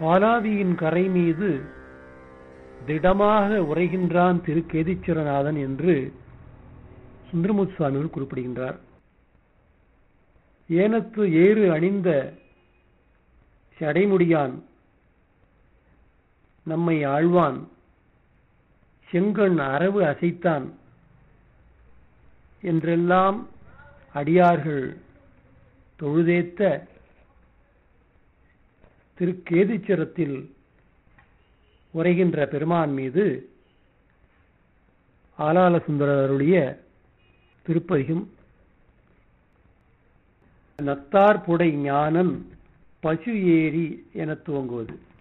பாலாவியின் கரை மீது திடமாக உரைகின்றான் திருக்கேதீஸ்வரநாதன் என்று சுந்தரமுத்து சுவாமிகள் குறிப்பிடுகின்றார் ஏனத்து ஏறு அணிந்த சடைமுடியான் நம்மை ஆழ்வான் செங்கண் அரவு அசைத்தான் என்றெல்லாம் அடியார்கள் தொழுதேத்த திருக்கேதீச்சரத்தில் உரைகின்ற பெருமான் மீது ஆலால சுந்தரருடைய திருப்பதிகம் நத்தார் புடை ஞானன் பசு ஏரி என துவங்குவது